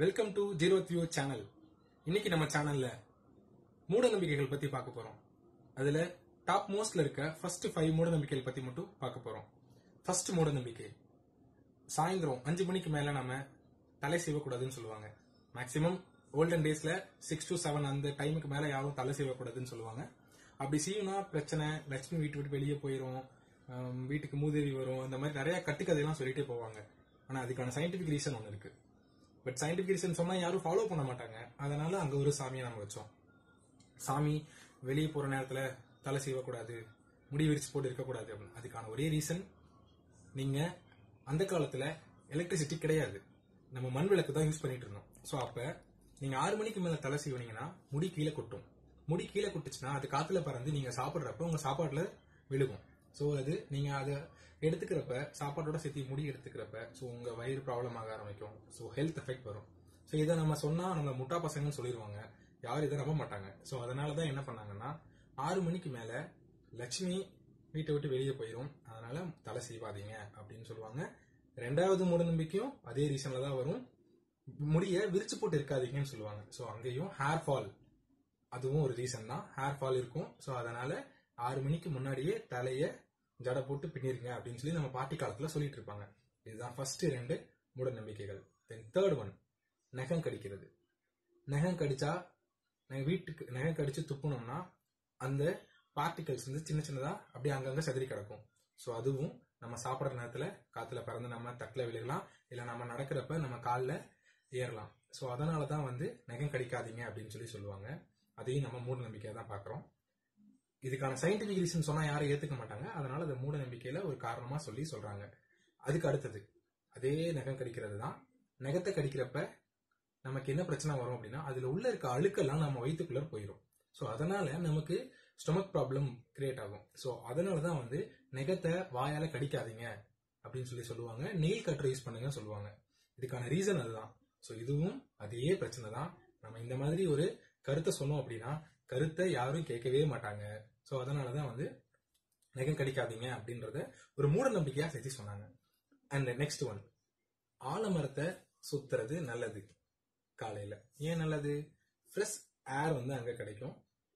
welcome to zero view channel இன்னைக்கு நம்ம சேனல்ல மூட நம்பிக்கைகள் பத்தி பார்க்க போறோம் அதுல டாப் மோஸ்ட்ல இருக்க ஃபர்ஸ்ட் ஃபைவ் மூட நம்பிக்கைகள் பத்தி மட்டும் பார்க்க போறோம் ஃபர்ஸ்ட் மூட நம்பிக்கை சாயந்தரம் அஞ்சு மணிக்கு மேல நம்ம தலை சீவக்கூடாதுன்னு சொல்லுவாங்க மேக்சிமம் ஓல்டன் டேஸ்ல சிக்ஸ் டு செவன் அந்த டைமுக்கு மேல யாரும் தலை சீவக்கூடாதுன்னு சொல்லுவாங்க அப்படி சீவுனா பிரச்சனை லட்சுமி வீட்டு விட்டு வெளியே போயிடும் ஆம், வீட்டுக்கு மூதேவி வரும் இந்த மாதிரி நிறைய கட்டுக்கதையெல்லாம் சொல்லிட்டே போவாங்க ஆனா அதுக்கான சயின்டிபிக் ரீசன் ஒன்று இருக்கு பட் சயின்டிபிக் ரீசன் சொன்னா யாரும் ஃபாலோ பண்ண மாட்டாங்க அதனால அங்க ஒரு சாமியை நம்ம வச்சோம் சாமி வெளியே போற நேரத்துல தலை சீவக்கூடாது முடி விரிச்சு போட்டு இருக்கக்கூடாது அப்படின்னு அதுக்கான ஒரே ரீசன் நீங்க அந்த காலத்துல எலக்ட்ரிசிட்டி கிடையாது நம்ம மண் விளக்கு தான் யூஸ் பண்ணிட்டு இருந்தோம் ஸோ அப்ப நீங்க ஆறு மணிக்கு மேல தலை சீவனீங்கன்னா முடி கீழே கொட்டும் முடி கீழே கொட்டுச்சுன்னா அது காத்துல பறந்து நீங்க சாப்பிடுறப்ப உங்க சாப்பாட்டுல விழுகும் ஸோ அது நீங்க அதை எடுத்துக்கிறப்ப சாப்பாட்டோட சேர்த்து முடி எடுத்துக்கிறப்ப ஸோ உங்க வயிறு ப்ராப்ளம் ஆக ஆரம்பிக்கும் ஸோ ஹெல்த் எஃபெக்ட் வரும் ஸோ இதை நம்ம சொன்னா நம்ம முட்டா பசங்கன்னு சொல்லிடுவாங்க யாரும் இதை நம்ப மாட்டாங்க ஸோ அதனால தான் என்ன பண்ணாங்கன்னா ஆறு மணிக்கு மேல லட்சுமி வீட்டை விட்டு வெளியே போயிடும் அதனால தலை செய்வாதீங்க அப்படின்னு சொல்லுவாங்க ரெண்டாவது மூட நம்பிக்கையும் அதே ரீசன்ல தான் வரும் முடிய விரிச்சு போட்டு இருக்காதீங்கன்னு சொல்லுவாங்க ஸோ அங்கேயும் ஹேர் ஃபால் அதுவும் ஒரு ரீசன் தான் ஹேர் ஃபால் இருக்கும் ஸோ அதனால ஆறு மணிக்கு முன்னாடியே தலைய ஜடை போட்டு பின்னிருங்க அப்படின்னு சொல்லி நம்ம பாட்டி காலத்துல சொல்லிட்டு இருப்பாங்க இதுதான் ஃபர்ஸ்ட் ரெண்டு மூட நம்பிக்கைகள் தென் தேர்ட் ஒன் நகம் கடிக்கிறது நகம் கடிச்சா நாங்கள் வீட்டுக்கு நகம் கடிச்சு துப்புனோம்னா அந்த பார்ட்டிகல்ஸ் வந்து சின்ன சின்னதா அப்படியே அங்கங்க செதறி கிடக்கும் ஸோ அதுவும் நம்ம சாப்பிட்ற நேரத்துல காத்துல பறந்து நம்ம தட்டில் விழுகலாம் இல்லை நம்ம நடக்கிறப்ப நம்ம காலில் ஏறலாம் ஸோ அதனால தான் வந்து நகம் கடிக்காதீங்க அப்படின்னு சொல்லி சொல்லுவாங்க அதையும் நம்ம மூட நம்பிக்கையை தான் பார்க்குறோம் இதுக்கான சயின்டிபிக் ரீசன் சொன்னா யாரும் ஏத்துக்க மாட்டாங்க அதனால அதை மூட நம்பிக்கையில ஒரு காரணமா சொல்லி சொல்றாங்க அதுக்கு அடுத்தது அதே நகம் கடிக்கிறது தான் நகத்தை கடிக்கிறப்ப நமக்கு என்ன பிரச்சனை வரும் அப்படின்னா அதுல உள்ள இருக்க அழுக்கெல்லாம் நம்ம வயிற்றுக்குள்ள போயிடும் ஸோ அதனால நமக்கு ஸ்டொமக் ப்ராப்ளம் கிரியேட் ஆகும் ஸோ அதனால தான் வந்து நெகத்தை வாயால கடிக்காதீங்க அப்படின்னு சொல்லி சொல்லுவாங்க நெயில் கட்டர் யூஸ் பண்ணுங்கன்னு சொல்லுவாங்க இதுக்கான ரீசன் அதுதான் ஸோ இதுவும் அதே பிரச்சனை தான் நம்ம இந்த மாதிரி ஒரு கருத்தை சொன்னோம் அப்படின்னா கருத்தை யாரும் கேட்கவே மாட்டாங்க ஸோ அதனால தான் வந்து நகம் கடிக்காதீங்க அப்படின்றத ஒரு மூட நம்பிக்கையா சேர்த்து சொன்னாங்க அண்ட் நெக்ஸ்ட் ஒன் ஆலமரத்தை சுத்துறது நல்லது காலையில ஏன் நல்லது ஃப்ரெஷ் ஏர் வந்து அங்க கிடைக்கும்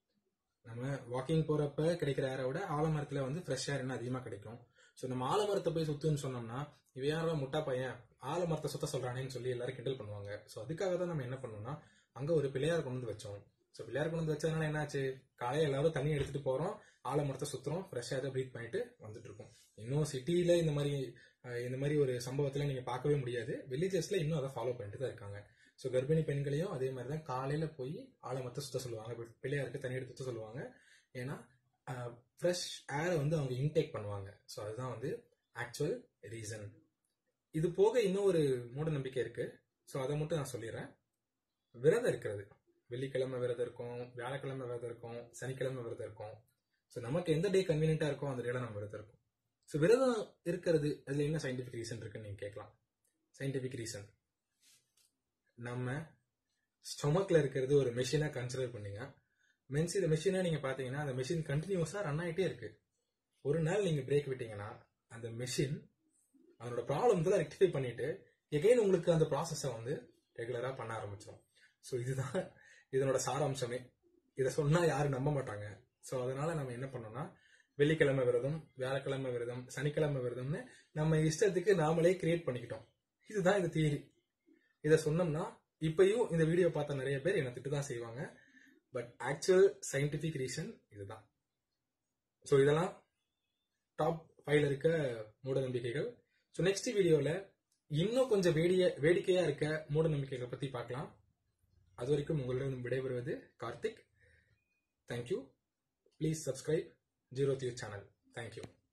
நம்ம வாக்கிங் போறப்ப கிடைக்கிற ஏரை விட ஆலமரத்துல வந்து ஃப்ரெஷ் ஏர் இன்னும் அதிகமா கிடைக்கும் ஸோ நம்ம ஆலமரத்தை போய் சுத்துன்னு சொன்னோம்னா இவ யாரோ முட்டா பையன் ஆலமரத்தை சுத்த சொல்றானேன்னு சொல்லி எல்லாரும் கிண்டல் பண்ணுவாங்க ஸோ அதுக்காக தான் நம்ம என்ன பண்ணோம்னா அங்க ஒரு பிள்ளையார் கொண்டு வந்து வச்சோம் ஸோ பிள்ளையார் கொண்டு வந்து வச்சதுனால என்னாச்சு காலையில எல்லாரும் தண்ணி எடுத்துட்டு போறோம் ஆலமரத்தை சுத்துறோம் ஃப்ரெஷ்ஷாக அதை ப்ரீத் பண்ணிட்டு வந்துட்டு இருக்கோம் இன்னும் சிட்டியில இந்த மாதிரி அஹ், இந்த மாதிரி ஒரு சம்பவத்துல நீங்க பார்க்கவே முடியாது வில்லேஜஸ்ல இன்னும் அதை ஃபாலோ பண்ணிட்டு தான் இருக்காங்க ஸோ கர்ப்பிணி பெண்களையும் அதே மாதிரி தான் காலையில போய் ஆலமரத்தை சுத்த சொல்லுவாங்க பி- பிள்ளையாருக்கு தண்ணி எடுத்து சுத்த சொல்லுவாங்க ஏன்னா ஃப்ரெஷ் ஏரை வந்து அவங்க இன்டேக் பண்ணுவாங்க ஸோ அதுதான் வந்து ஆக்சுவல் ரீசன் இது போக இன்னும் ஒரு மூட நம்பிக்கை இருக்கு ஸோ அதை மட்டும் நான் சொல்லிடுறேன் விரதம் இருக்கிறது வெள்ளிக்கிழமை விரதம் இருக்கும் வியாழக்கிழமை விரதம் இருக்கும் சனிக்கிழமை விரதம் இருக்கும் ஸோ நமக்கு எந்த டே கன்வீனியன்ட்டா இருக்கோ அந்த டேல நம்ம விரதம் இருக்கும் ஸோ விரதம் இருக்கிறது அதுல என்ன சயின்டிபிக் ரீசன் இருக்குன்னு நீங்க கேட்கலாம் சயின்டிபிக் ரீசன் நம்ம ஸ்டொமக்ல இருக்கிறது ஒரு மெஷினா கன்சிடர் பண்ணீங்க மென்ஸ் இந்த மெஷினை நீங்க பாத்தீங்கன்னா அந்த மெஷின் கண்டினியூஸா ரன் ஆயிட்டே இருக்கு ஒரு நாள் நீங்க பிரேக் விட்டீங்கன்னா அந்த மெஷின் அதனோட ப்ராப்ளம் தான் ரெக்டிஃபை பண்ணிட்டு எகைன் உங்களுக்கு அந்த ப்ராசஸை வந்து ரெகுலரா பண்ண ஆரம்பிச்சிடும் ஸோ இதுதான் இதனோட சாராம்சமே இதை சொன்னா யாரும் நம்ப மாட்டாங்க ஸோ அதனால நம்ம என்ன பண்ணோம்னா வெள்ளிக்கிழமை விரதம் வியாழக்கிழமை விரதம் சனிக்கிழமை விரதம்னு நம்ம இஷ்டத்துக்கு நாமளே கிரியேட் பண்ணிக்கிட்டோம் இதுதான் இந்த தியரி இதை சொன்னோம்னா இப்பயும் இந்த வீடியோ பார்த்த நிறைய பேர் என்னை திட்டு தான் செய்வாங்க பட் ஆக்சுவல் சயின்டிபிக் ரீசன் இதுதான் ஸோ இதெல்லாம் டாப் ஃபைவ்ல இருக்க மூட நம்பிக்கைகள் ஸோ நெக்ஸ்ட் வீடியோவில் இன்னும் கொஞ்சம் வேடிய வேடிக்கையா இருக்க மூட நம்பிக்கைகளை பத்தி பார்க்கலாம் அது வரைக்கும் உங்களிடம் விடைபெறுவது Karthik thank you please subscribe zero view channel thank you